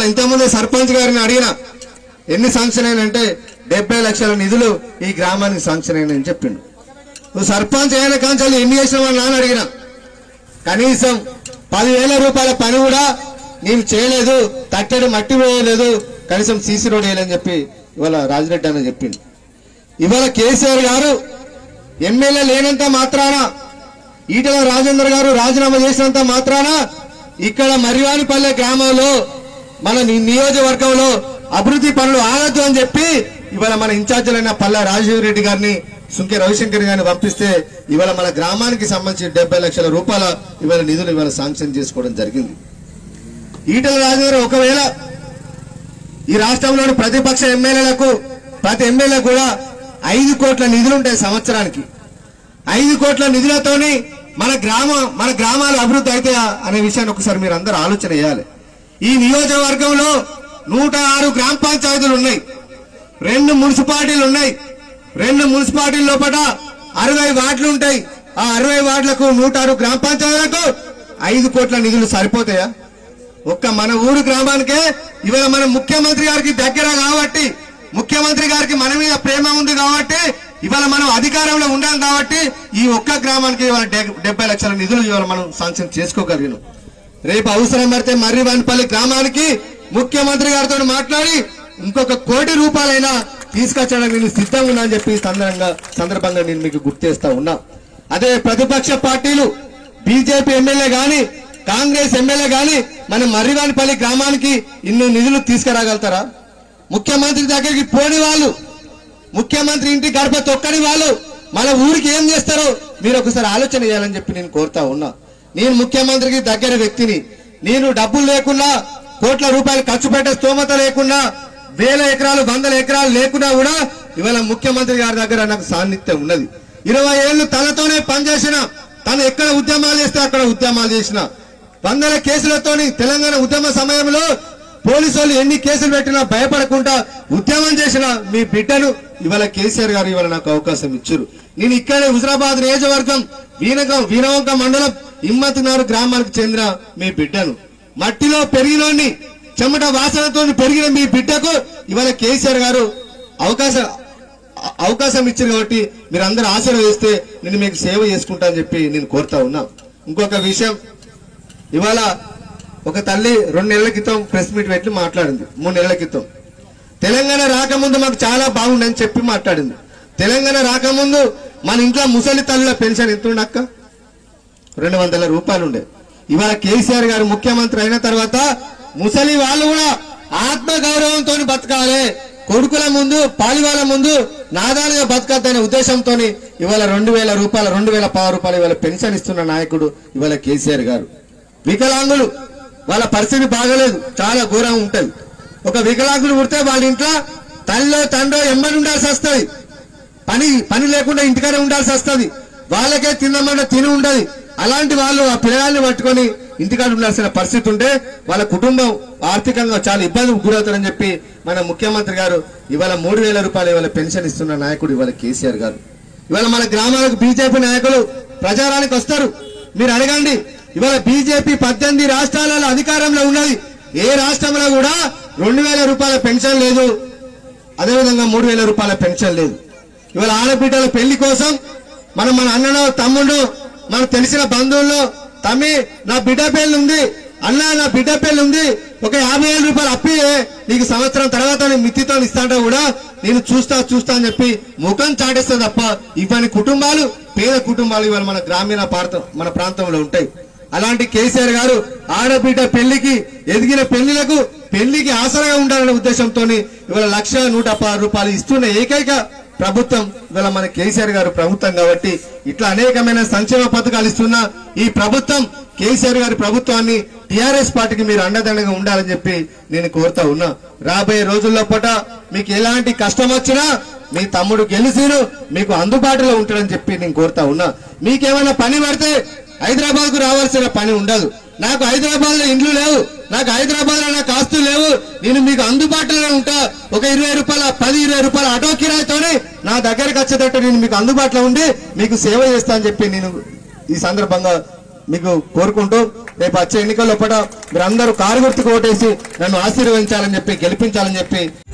ఇవాళ ఇంతకుముందే సర్పంచ్ గారిని అడిగిన ఎన్ని శాంక్షన్ అయినంటే డెబ్బై లక్షల నిధులు ఈ గ్రామానికి శాంక్షన్ అయినాయని చెప్పిండు నువ్వు సర్పంచ్ అయిన కాంచాలు ఎన్ని చేసినావు నాన్న అడిగిన కనీసం పదివేల రూపాయల పని కూడా నేను చేయలేదు తట్టడి మట్టి వేయలేదు కనీసం సీసీ రోడ్ వేయలేదని చెప్పి ఇవాళ రాజిరెడ్డి అని చెప్పింది ఇవాళ కేసీఆర్ గారు ఎమ్మెల్యే లేనంత మాత్రాన ఈటల రాజేందర్ గారు రాజీనామా చేసినంత మాత్రాన ఇక్కడ మరివానిపల్లె గ్రామంలో మన ని- నియోజకవర్గంలో అభివృద్ధి పనులు ఆగద్దు అని చెప్పి ఇవాళ మన ఇన్ఛార్జీలైన పల్లె రాజశేఖర రెడ్డి గారిని సుంకే రవిశంకర్ గారిని పంపిస్తే ఇవాళ మన గ్రామానికి సంబంధించి డెబ్బై లక్షల రూపాయల ఇవాళ నిధులు ఇవాళ శాంక్షన్ చేసుకోవడం జరిగింది ఈటల రాజేందర్ ఒకవేళ ఈ రాష్ట్రంలోని ప్రతిపక్ష ఎమ్మెల్యేలకు ప్రతి ఎమ్మెల్యే కూడా ఐదు కోట్ల నిధులు ఉంటాయి సంవత్సరానికి ఐదు కోట్ల నిధులతోని మన గ్రామ మన గ్రామాలు అభివృద్ధి అవుతాయా అనే విషయాన్ని ఒకసారి మీరు అందరూ ఆలోచన చేయాలి ఈ నియోజకవర్గంలో నూట ఆరు గ్రామ పంచాయతీలు ఉన్నాయి రెండు మున్సిపాలిటీలు ఉన్నాయి రెండు మున్సిపాలిటీల లోపల అరవై వార్డులు ఉంటాయి ఆ అరవై వార్డులకు నూట ఆరు గ్రామ పంచాయతీలకు ఐదు కోట్ల నిధులు సరిపోతాయా ఒక్క మన ఊరు గ్రామానికే ఇవాళ మన ముఖ్యమంత్రి గారికి దగ్గర కాబట్టి ముఖ్యమంత్రి గారికి మన మీద ప్రేమ ఉంది కాబట్టి ఇవాళ మనం అధికారంలో ఉండాలి కాబట్టి ఈ ఒక్క గ్రామానికి ఇవాళ డె- డెబ్బై లక్షల నిధులు ఇవాళ మనం శాంక్షన్ చేసుకోగలిగినాం రేపు అవసరం పడితే మర్రివానిపల్లి గ్రామానికి ముఖ్యమంత్రి గారితో మాట్లాడి ఇంకొక కోటి రూపాయలైనా తీసుకొచ్చడానికి నేను సిద్ధంగా ఉన్నా అని చెప్పి ఈ సందర్భంగా సందర్భంగా నేను మీకు గుర్తు చేస్తా ఉన్నా అదే ప్రతిపక్ష పార్టీలు బీజేపీ ఎమ్మెల్యే గాని కాంగ్రెస్ ఎమ్మెల్యే గాని మన మర్రివానిపల్లి గ్రామానికి ఇన్ని నిధులు తీసుకురాగలుగుతారా ముఖ్యమంత్రి దగ్గరికి పోని వాళ్ళు ముఖ్యమంత్రి ఇంటి గడప తొక్కని వాళ్ళు మన ఊరికి ఏం చేస్తారో మీరు ఒకసారి ఆలోచన చేయాలని చెప్పి నేను కోరుతా ఉన్నా నేను ముఖ్యమంత్రికి దగ్గర వ్యక్తిని నేను డబ్బులు లేకున్నా కోట్ల రూపాయలు ఖర్చు పెట్టే స్తోమత లేకున్నా వేల ఎకరాలు వందల ఎకరాలు లేకున్నా కూడా ఇవాళ ముఖ్యమంత్రి గారి దగ్గర నాకు సాన్నిధ్యం ఉన్నది ఇరవై ఏళ్ళు తనతోనే పనిచేసిన తను ఎక్కడ ఉద్యమాలు చేస్తే అక్కడ ఉద్యమాలు చేసిన వందల కేసులతోని తెలంగాణ ఉద్యమ సమయంలో పోలీసు వాళ్ళు ఎన్ని కేసులు పెట్టినా భయపడకుండా ఉద్యమం చేసిన మీ బిడ్డను ఇవాళ కేసీఆర్ గారు ఇవాళ నాకు అవకాశం ఇచ్చారు నేను ఇక్కడే హుజరాబాద్ నియోజకవర్గం వీనకం వీరవంక మండలం హిమ్మతినారు గ్రామానికి చెందిన మీ బిడ్డను మట్టిలో పెరిగినోని చెమట వాసనతో పెరిగిన మీ బిడ్డకు ఇవాళ కేసీఆర్ గారు అవకాశం అ- అవకాశం ఇచ్చారు కాబట్టి మీరు అందరూ ఆశీర్వదిస్తే నేను మీకు సేవ చేసుకుంటా అని చెప్పి నేను కోరుతా ఉన్నా ఇంకొక విషయం ఇవాళ ఒక తల్లి రెండు నెలల క్రితం ప్రెస్ మీట్ పెట్టి మాట్లాడింది మూడు నెలల క్రితం తెలంగాణ రాకముందు మాకు చాలా బాగుండని చెప్పి మాట్లాడింది తెలంగాణ రాకముందు మన ఇంట్లో ముసలి తల్లుల పెన్షన్ ఎంత ఉండక్క రెండు వందల రూపాయలు ఉండే ఇవాళ కేసీఆర్ గారు ముఖ్యమంత్రి అయిన తర్వాత ముసలి వాళ్ళు కూడా ఆత్మ గౌరవంతో బతకాలి కొడుకుల ముందు పాలివాళ్ళ ముందు నాదాలుగా బతకద్దనే ఉద్దేశంతో ఇవాళ రెండు వేల రూపాయల రెండు వేల పది రూపాయలు ఇవాళ పెన్షన్ ఇస్తున్న నాయకుడు ఇవాళ కేసీఆర్ గారు వికలాంగులు వాళ్ళ పరిస్థితి బాగలేదు చాలా ఘోరంగా ఉంటది ఒక వికలాంగుడు పుడితే వాళ్ళ ఇంట్లో తల్లిలో తండ్రో ఎమ్మడి ఉండాల్సి వస్తుంది పని పని లేకుండా ఇంటికానే ఉండాల్సి వస్తుంది వాళ్ళకే తిందామన్న తిని ఉండదు అలాంటి వాళ్ళు ఆ పిల్లగాల్ని పట్టుకొని ఇంటికాడ ఉండాల్సిన పరిస్థితి ఉంటే వాళ్ళ కుటుంబం ఆర్థికంగా చాలా ఇబ్బంది గురవుతారని చెప్పి మన ముఖ్యమంత్రి గారు ఇవాళ మూడు వేల రూపాయలు ఇవాళ పెన్షన్ ఇస్తున్న నాయకుడు ఇవాళ కేసీఆర్ గారు ఇవాళ మన గ్రామాలకు బీజేపీ నాయకులు ప్రచారానికి వస్తారు మీరు అడగండి ఇవాళ బీజేపీ పద్దెనిమిది రాష్ట్రాలలో అధికారంలో ఉన్నది ఏ రాష్ట్రంలో కూడా రెండు వేల రూపాయల పెన్షన్ లేదు అదేవిధంగా మూడు వేల రూపాయల పెన్షన్ లేదు ఇవాళ ఆడబిడ్డల పెళ్లి కోసం మనం మన అన్ననో తమ్ముడు మనకు తెలిసిన బంధువుల్లో తమ్మి నా బిడ్డ పెళ్లి ఉంది అన్న నా బిడ్డ పెళ్లి ఉంది ఒక యాభై వేల రూపాయలు అప్పి నీకు సంవత్సరం తర్వాత నేను మిత్తితో ఇస్తాంటే కూడా నేను చూస్తా చూస్తా అని చెప్పి ముఖం చాటేస్తా తప్ప ఇవన్నీ కుటుంబాలు పేద కుటుంబాలు ఇవాళ మన గ్రామీణ ప్రాంతం మన ప్రాంతంలో ఉంటాయి అలాంటి కేసీఆర్ గారు ఆడబిడ్డ పెళ్లికి ఎదిగిన పెళ్లిలకు పెళ్లికి ఆసరాగా ఉండాలనే ఉద్దేశంతో ఇవాళ లక్ష నూట పది రూపాయలు ఇస్తున్న ఏకైక ప్రభుత్వం ఇవాళ మన కేసీఆర్ గారు ప్రభుత్వం కాబట్టి ఇట్లా అనేకమైన సంక్షేమ పథకాలు ఇస్తున్న ఈ ప్రభుత్వం కేసీఆర్ గారి ప్రభుత్వాన్ని టిఆర్ఎస్ పార్టీకి మీరు అండదండగా ఉండాలని చెప్పి నేను కోరుతా ఉన్నా రాబోయే రోజుల్లో పూట మీకు ఎలాంటి కష్టం వచ్చినా మీ తమ్ముడు గెలిచిను మీకు అందుబాటులో ఉంటాడని చెప్పి నేను కోరుతా ఉన్నా మీకేమైనా పని పడితే హైదరాబాద్ కు రావాల్సిన పని ఉండదు నాకు హైదరాబాద్ లో ఇండ్లు లేవు నాకు హైదరాబాద్ లో నాకు ఆస్తులు లేవు నేను మీకు అందుబాటులో ఉంటా ఒక ఇరవై రూపాయల పది ఇరవై రూపాయల ఆటో కిరాయితోనే నా దగ్గరికి వచ్చేటట్టు నేను మీకు అందుబాటులో ఉండి మీకు సేవ చేస్తా అని చెప్పి నేను ఈ సందర్భంగా మీకు కోరుకుంటూ రేపు వచ్చే ఎన్నికల్లో పూట మీరందరూ కారు గుర్తుకు ఓటేసి నన్ను ఆశీర్వదించాలని చెప్పి గెలిపించాలని చెప్పి